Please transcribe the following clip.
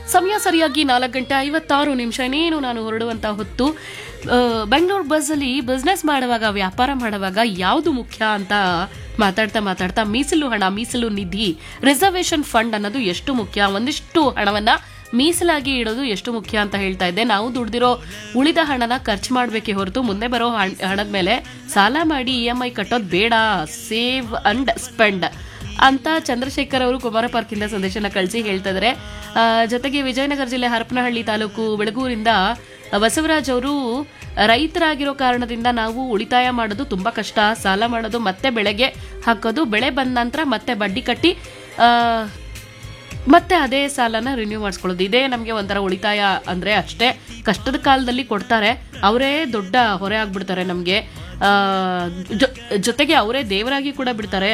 ಸಮಯ ಸರಿಯಾಗಿ ನಾಲ್ಕು ಗಂಟೆ ಐವತ್ತಾರು ನಿಮಿಷ ಇನ್ನೇನು ನಾನು ಹೊರಡುವಂತ ಹೊತ್ತು ಬೆಂಗಳೂರು ಬಸ್ಸಲ್ಲಿ ಬಿಸ್ನೆಸ್ ಮಾಡುವಾಗ ವ್ಯಾಪಾರ ಮಾಡುವಾಗ ಯಾವುದು ಮುಖ್ಯ ಅಂತ ಮಾತಾಡ್ತಾ ಮಾತಾಡ್ತಾ ಮೀಸಲು ಹಣ ಮೀಸಲು ನಿಧಿ ರಿಸರ್ವೇಶನ್ ಫಂಡ್ ಅನ್ನೋದು ಎಷ್ಟು ಮುಖ್ಯ ಒಂದಿಷ್ಟು ಹಣವನ್ನ ಮೀಸಲಾಗಿ ಇಡೋದು ಎಷ್ಟು ಮುಖ್ಯ ಅಂತ ಹೇಳ್ತಾ ಇದ್ದೆ ನಾವು ದುಡ್ದಿರೋ ಉಳಿದ ಹಣನ ಖರ್ಚು ಮಾಡಬೇಕೇ ಹೊರತು ಮುಂದೆ ಬರೋ ಹಣ್- ಹಣದ ಮೇಲೆ ಸಾಲ ಮಾಡಿ ಇ ಎಂ ಐ ಕಟ್ಟೋದು ಬೇಡ ಸೇವ್ ಅಂಡ್ ಸ್ಪೆಂಡ್ ಅಂತ ಚಂದ್ರಶೇಖರ್ ಅವರು ಕುಮಾರ ಪಾರ್ಕಿಂದ ಸಂದೇಶನ ಕಳಿಸಿ ಹೇಳ್ತಾ ಇದ್ದಾರೆ ಆ, ಜೊತೆಗೆ ವಿಜಯನಗರ ಜಿಲ್ಲೆ ಹರಪನಹಳ್ಳಿ ತಾಲೂಕು ಬೆಳಗೂರಿಂದ ಬಸವರಾಜ್ ಅವರು ರೈತರಾಗಿರೋ ಕಾರಣದಿಂದ ನಾವು ಉಳಿತಾಯ ಮಾಡೋದು ತುಂಬಾ ಕಷ್ಟ ಸಾಲ ಮಾಡೋದು ಮತ್ತೆ ಬೆಳೆಗೆ ಹಾಕೋದು ಬೆಳೆ ಬಂದ ನಂತರ ಮತ್ತೆ ಬಡ್ಡಿ ಕಟ್ಟಿ ಆ, ಮತ್ತೆ ಅದೇ ಸಾಲನ ರಿನ್ಯೂ ಮಾಡಿಸ್ಕೊಳ್ಳೋದು ಇದೇ ನಮಗೆ ಒಂಥರ ಉಳಿತಾಯ ಅಂದ್ರೆ ಅಷ್ಟೇ ಕಷ್ಟದ ಕಾಲದಲ್ಲಿ ಕೊಡ್ತಾರೆ ಅವರೇ ದೊಡ್ಡ ಹೊರೆ ಆಗ್ಬಿಡ್ತಾರೆ ನಮಗೆ ಜೊತೆಗೆ ಅವರೇ ದೇವರಾಗಿ ಕೂಡ ಬಿಡ್ತಾರೆ